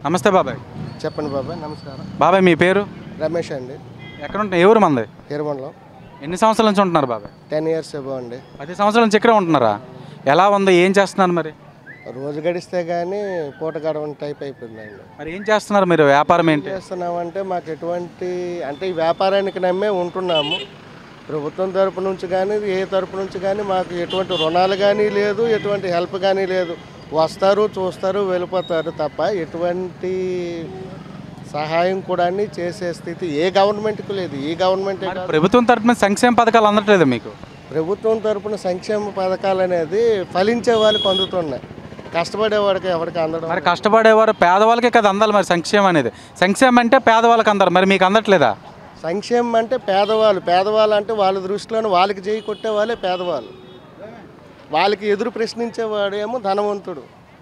నమస్తే బాబాయ్ చెప్పండి బాబాయ్ నమస్కారం బాబాయ్ మీ పేరు రమేష్ అండి ఎక్కడ ఉంటున్నారు ఏ ఊరు మంది హీరమండలం ఎన్ని సంవత్సరాల నుంచి ఉంటున్నారు బాబాయ్ టెన్ ఇయర్స్ ఎబో అండి పది సంవత్సరాల నుంచి ఇక్కడే ఉంటున్నారా ఎలా ఉంది ఏం చేస్తున్నారు మరి రోజు గడిస్తే కానీ పూట గడవని టైప్ అయిపోయిందండి మరి ఏం చేస్తున్నారు మీరు వ్యాపారం ఏంటి చేస్తున్నామంటే మాకు ఎటువంటి అంటే ఈ వ్యాపారానికి నమ్మే ఉంటున్నాము ప్రభుత్వం తరపు నుంచి కానీ ఏ తరపు నుంచి కానీ మాకు ఎటువంటి రుణాలు కానీ లేదు ఎటువంటి హెల్ప్ కానీ లేదు వస్తారు చూస్తారు వెళ్ళిపోతారు తప్ప ఎటువంటి సహాయం కూడా చేసే స్థితి ఏ గవర్నమెంట్కి లేదు ఈ గవర్నమెంటే కాదు ప్రభుత్వం తరపున సంక్షేమ పథకాలు అందట్లేదు మీకు ప్రభుత్వం తరపున సంక్షేమ పథకాలు అనేది ఫలించే వాళ్ళకి అందుతున్నాయి కష్టపడేవాడికి ఎవరికి అందడం మరి కష్టపడేవారు పేదవాళ్ళకే కదా అందాలి మరి సంక్షేమం అనేది సంక్షేమం అంటే పేదవాళ్ళకి అందరు మరి మీకు అందట్లేదా సంక్షేమం అంటే పేదవాళ్ళు పేదవాళ్ళు అంటే వాళ్ళ దృష్టిలోనే వాళ్ళకి చేయి కొట్టే వాళ్ళే పేదవాళ్ళు వాళ్ళకి ఎదురు ప్రశ్నించేవాడు ఏమో ధనవంతుడు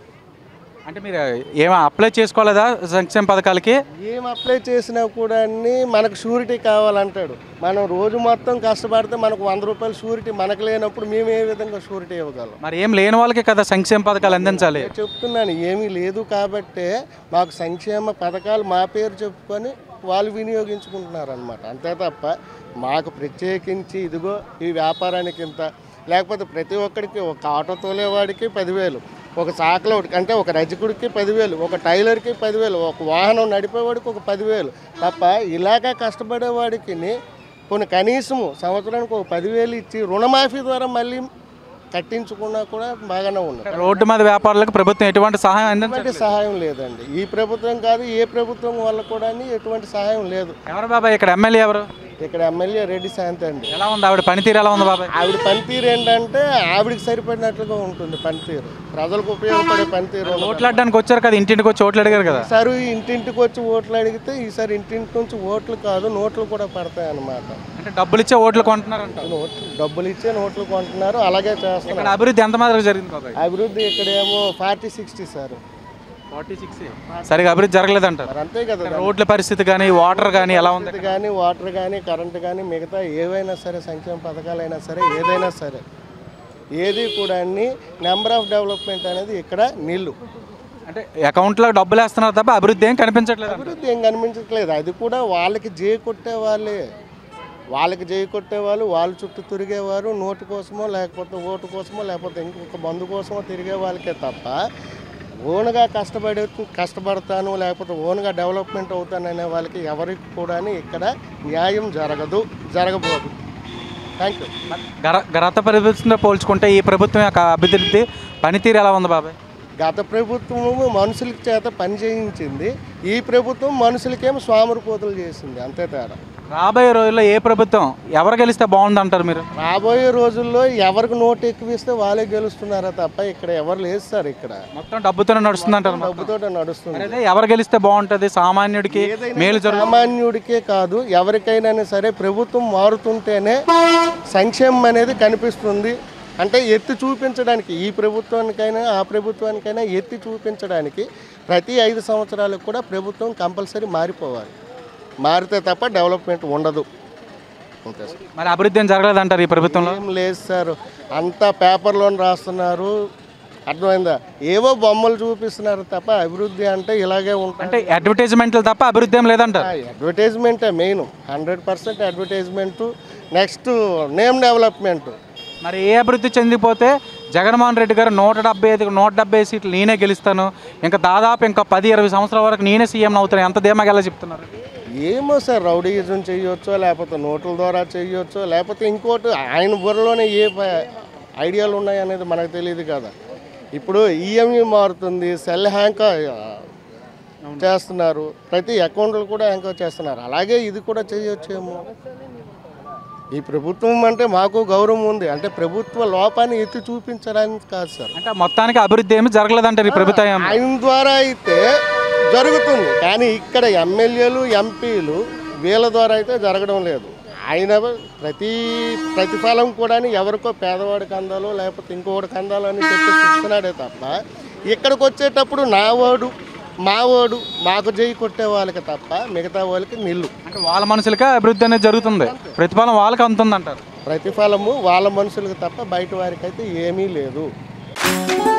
అంటే మీరు ఏమో అప్లై చేసుకోలేదా సంక్షేమ పథకాలకి ఏం అప్లై చేసినా కూడా అన్ని మనకు షూరిటీ కావాలంటాడు మనం రోజు మొత్తం కష్టపడితే మనకు వంద రూపాయలు షూరిటీ మనకు లేనప్పుడు మేము ఏ విధంగా షూరిటీ ఇవ్వగలం మరి ఏం లేని వాళ్ళకే కదా సంక్షేమ పథకాలు అందించాలి నేను చెప్తున్నాను ఏమీ లేదు కాబట్టే మాకు సంక్షేమ పథకాలు మా పేరు చెప్పుకొని వాళ్ళు వినియోగించుకుంటున్నారు అనమాట అంతే తప్ప మాకు ప్రత్యేకించి ఇదిగో ఈ వ్యాపారానికి ఇంత లేకపోతే ప్రతి ఒక్కడికి ఒక ఆటో తోలేవాడికి పదివేలు ఒక సాకలో అంటే ఒక రజకుడికి పదివేలు ఒక టైలర్కి పదివేలు ఒక వాహనం నడిపేవాడికి ఒక పదివేలు తప్ప ఇలాగా కష్టపడేవాడికి కొన్ని కనీసము సంవత్సరానికి ఒక పదివేలు ఇచ్చి రుణమాఫీ ద్వారా మళ్ళీ కట్టించుకున్నా కూడా బాగానే ఉన్నది రోడ్డు మీద వ్యాపారులకు ప్రభుత్వం ఎటువంటి సహాయం అందించాలి ఎటువంటి సహాయం లేదండి ఈ ప్రభుత్వం కాదు ఏ ప్రభుత్వం వల్ల కూడా ఎటువంటి సహాయం లేదు ఎవరు బాబాయ్ ఇక్కడ ఎమ్మెల్యే ఎవరు ఇక్కడ ఎమ్మెల్యే రెడ్డి శాంతి అండి ఎలా ఉంది ఆవిడ పనితీరు ఎలా ఉంది బాబాయ్ ఆవిడ పనితీరు ఏంటంటే ఆవిడకి సరిపడినట్లుగా ఉంటుంది పనితీరు ప్రజలకు ఉపయోగపడే పనితీరు ఉండదు. ఓట్లాడడానికి వచ్చారు కదా ఇంటింటికి వచ్చి ఓట్లు అడిగారు కదా ఈసారి ఇంటింటికి వచ్చి ఓట్లు అడిగితే ఈసారి ఇంటింటి నుంచి ఓట్లు కాదు నోట్లు కూడా పడతాయి అన్నమాట అంటే డబ్బులు ఇచ్చే ఓట్లు కొంటున్నారంట నోట్లు డబ్బులు ఇచ్చే నోట్లు కొంటున్నారు అలాగే చేస్తున్నారు ఇక్కడ అభివృద్ధి ఎంత మాదిరి జరిగింది బాబాయ్ అభివృద్ధి ఇక్కడేమో forty sixty sir forty six సరిగా అభివృద్ధి జరగలేదంటారు మరి అంతే కదా రోడ్ల పరిస్థితి కానీ వాటర్ కానీ ఎలా ఉంది కరెంట్ కానీ వాటర్ కానీ కరెంట్ కానీ మిగతా ఏవైనా సరే సంక్షేమ పథకాలైనా సరే ఏదైనా సరే ఏది కూడా అన్ని నెంబర్ ఆఫ్ డెవలప్మెంట్ అనేది ఇక్కడ నీళ్ళు అంటే అకౌంట్లో డబ్బులు వేస్తున్నారు తప్ప అభివృద్ధి ఏం కనిపించట్లేదు అభివృద్ధి ఏం కనిపించట్లేదు అది కూడా వాళ్ళకి జే కొట్టే వాళ్ళే వాళ్ళకి జై కొట్టేవాళ్ళు వాళ్ళ చుట్టూ తిరిగేవారు నోటు కోసమో లేకపోతే ఓటు కోసమో లేకపోతే ఇంకొక మందు కోసమో తిరిగే వాళ్ళకే తప్ప ఓన్గా కష్టపడే కష్టపడతాను లేకపోతే ఓన్గా డెవలప్మెంట్ అవుతాను అనే వాళ్ళకి ఎవరికి కూడా ఇక్కడ న్యాయం జరగదు జరగబోదు థ్యాంక్ యూ గర గత ప్రభుత్వంతో పోల్చుకుంటే ఈ ప్రభుత్వం యొక్క అభివృద్ధి పనితీరు ఎలా ఉంది బాబాయ్ గత ప్రభుత్వము మనుషులకి చేత పని చేయించింది ఈ ప్రభుత్వం మనుషులకేమో స్వామరిపోతులు చేసింది అంతే తేడా రాబోయే రోజుల్లో ఏ ప్రభుత్వం ఎవరు గెలిస్తే బాగుంది అంటారు మీరు రాబోయే రోజుల్లో ఎవరికి నోటు ఎక్కువ ఇస్తే వాళ్ళే గెలుస్తున్నారా తప్ప ఇక్కడ ఎవరు లేదు సార్ ఇక్కడ మొత్తం డబ్బుతోనే నడుస్తుంది అంటారు మొత్తం. డబ్బుతో నడుస్తుంది మరి అదే ఎవరు గెలిస్తే బాగుంటుంది సామాన్యుడికి మేలు జరుగు సామాన్యుడికే కాదు ఎవరికైనా సరే ప్రభుత్వం మారుతుంటేనే సంక్షేమం అనేది కనిపిస్తుంది అంటే ఎత్తి చూపించడానికి ఈ ప్రభుత్వానికైనా ఆ ప్రభుత్వానికైనా ఎత్తి చూపించడానికి ప్రతి ఐదు సంవత్సరాలకు కూడా ప్రభుత్వం కంపల్సరీ మారిపోవాలి మారితే తప్ప డెవలప్మెంట్ ఉండదు అంతే సార్ మరి అభివృద్ధి ఏం జరగలేదంటారు ఈ ప్రభుత్వంలో ఏం లేదు సార్ అంతా పేపర్లో రాస్తున్నారు అర్థమైందా ఏవో బొమ్మలు చూపిస్తున్నారు తప్ప అభివృద్ధి అంటే ఇలాగే ఉంటుంది అంటే అడ్వర్టైజ్మెంట్లు తప్ప అభివృద్ధి ఏం లేదంటారు అడ్వర్టైజ్మెంటే main hundred percent advertisement next name development మరి ఏ అభివృద్ధి చెందిపోతే జగన్మోహన్ రెడ్డి గారు నూట డెబ్బై ఐదు నూట డెబ్బై సీట్లు నేనే గెలుస్తాను ఇంకా దాదాపు ఇంకా పది ఇరవై సంవత్సరాల వరకు నేనే సీఎం అవుతాను ఎంత ధీమాగా ఎలా చెప్తున్నారు ఏమో సార్ రౌడీయిజం చేయొచ్చో లేకపోతే నోట్ల ద్వారా చేయొచ్చో లేకపోతే ఇంకోటి ఆయన బుర్రలోనే ఏ ప- ఐడియాలు ఉన్నాయనేది మనకు తెలియదు కదా ఇప్పుడు ఈఎంఈ మారుతుంది సెల్ హ్యాంక్ చేస్తున్నారు ప్రతి అకౌంట్లు కూడా హ్యాంక్ చేస్తున్నారు అలాగే ఇది కూడా చేయొచ్చేమో ఈ ప్రభుత్వం అంటే మాకు గౌరవం ఉంది అంటే ప్రభుత్వ లోపాన్ని ఎత్తి చూపించడానికి కాదు సార్ అంటే మొత్తానికి అభివృద్ధి ఏమి జరగలేదంటారు ఈ ప్రభుత్వం ఆయన ద్వారా అయితే జరుగుతుంది కానీ ఇక్కడ ఎమ్మెల్యేలు ఎంపీలు వీళ్ళ ద్వారా అయితే జరగడం లేదు ఆయన ప్రతి ప్రతిఫలం కూడా ఎవరికో పేదవాడికి అందాలో లేకపోతే ఇంకోటికి అందాలో అని చెప్పి చూస్తున్నాడే తప్ప ఇక్కడికి వచ్చేటప్పుడు నా వాడు మా వాడు మాకు జై కొట్టే వాళ్ళకి తప్ప మిగతా వాళ్ళకి నిల్లు అంటే వాళ్ళ మనుషులకే అభివృద్ధి అనేది జరుగుతుంది ప్రతిఫలం వాళ్ళకి అందుతుంది అంటారు ప్రతిఫలము వాళ్ళ మనుషులకు తప్ప బయట వారికి అయితే ఏమీ లేదు